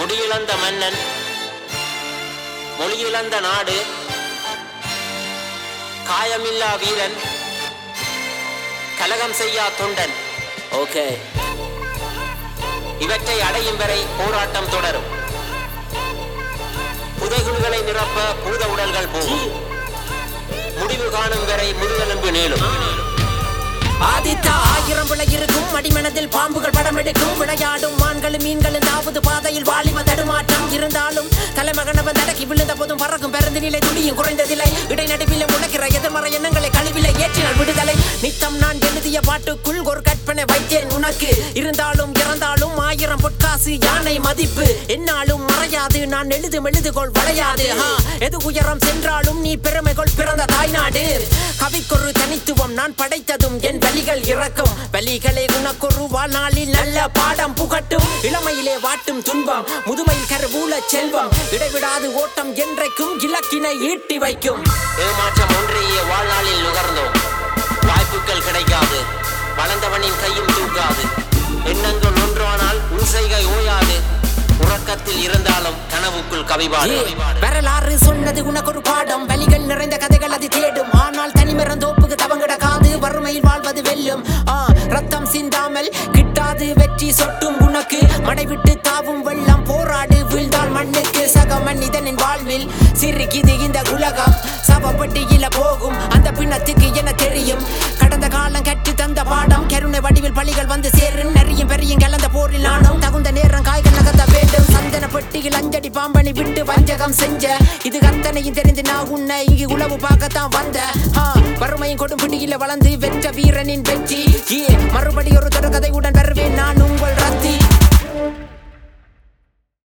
முடியிழந்த மன்னன் மொழியிழந்த நாடு காயமில்லா வீரன் கலகம் செய்யா தொண்டன் ஓகே இவற்றை அடையும் வரை போராட்டம் தொடரும் புதைகுழிகளை நிரப்ப பூத உடல்கள் போகும் முடிவு காணும் வரை முதுகெலும்பு நீளும் ஆதித்தா ஆயிரம் விளை இருக்கும் அடிமனதில் பாம்புகள் படம் எடுக்கும் விளையாடும் மான்களும் மீன்களும் தாவது பாதையில் வாலிப தடுமாற்றம் இருந்தாலும் தலைமகனவன் தடக்கி விழுந்த போதும் பறக்கும் பிறந்த நிலை துடியும் குறைந்ததில்லை இடைநடுவில் முளைக்கிற எதிர்மறை எண்ணங்களை கழிவிலை ஏற்றினால் விடுதலை நித்தம் நான் எழுதிய பாட்டுக்குள் ஒரு கற்பனை வைத்தேன் உனக்கு இருந்தாலும் இறந்தாலும் ஆயிரம் பொற்காசு யானை மதிப்பு என்னாலும் மறையாது நான் எழுதும் எழுதுகோள் வளையாது ஹா, எது உயரம் சென்றாலும் நீ பெருமைகொள் பிறந்த தாய்நாடு கவிக்கொரு தனித்துவம் நான் படைத்ததும் என் வலிகள் இறக்கும் வலிகளை உனக்கொரு வாழ்நாளில் நல்ல பாடம் புகட்டும் இளமையிலே வாட்டும் துன்பம் முதுமையில் கருவூல செல்வம் இடைவிடாது ஓட்டம் என்றைக்கும் இலக்கினை ஈட்டி வைக்கும் ஏமாற்றம் ஒன்றையே வாழ்நாளில் நுகர்ந்தோம் வாய்ப்புகள் கிடைக்காது வளர்ந்தவனின் கையும் தூக்காது எண்ணங்கள் ஒன்றானால் உன் செய்கை ஓயாது உறக்கத்தில் இருந்தாலும் கனவுக்குள் கவிபாடு வரலாறு சொன்னது உனக்கு ஒரு பாடம் வலிகள் நிறைந்த கதைகள் அது தேடும் ஆனால் தனிமரந்தோப்புக்கு தவங்கிடக்காது வறுமையில் வாழ்வது வெல்லும் ஆ, ரத்தம் சிந்தாமல் கிட்டாது வெற்றி சொட்டும் உனக்கு மடை விட்டு தாவும் வெள்ளம் போராடு வீழ்ந்தால் மண்ணுக்கு சக மனிதனின் வாழ்வில் சிரிக்குது இந்த உலகம் சவப்பட்டியில போகும் அந்த பின்னத்துக்கு என தெரியும் கடந்த காலம் கற்று தந்த பாடம் கருணை வடிவில் பலிகள் வந்து சேரும் நெறியும் பெரியும் கலந்த போரில் நானும் தகுந்த நேரம் காய்கள் நகர்த்த வேண்டும் சந்தன பெட்டியில் அஞ்சடி பாம்பனை விட்டு வஞ்சகம் செஞ்ச இது கத்தனையும் தெரிந்து நான் உன்னை இங்கு உளவு பார்க்கத்தான் வந்த ஆ, வறுமையும் கொடும் பிடியில வளர்ந்து வென்ற வீரனின் வெற்றி ஏ, மறுபடி ஒரு தொடர்கதையுடன் வருவேன் நான் உங்கள் ரத்தி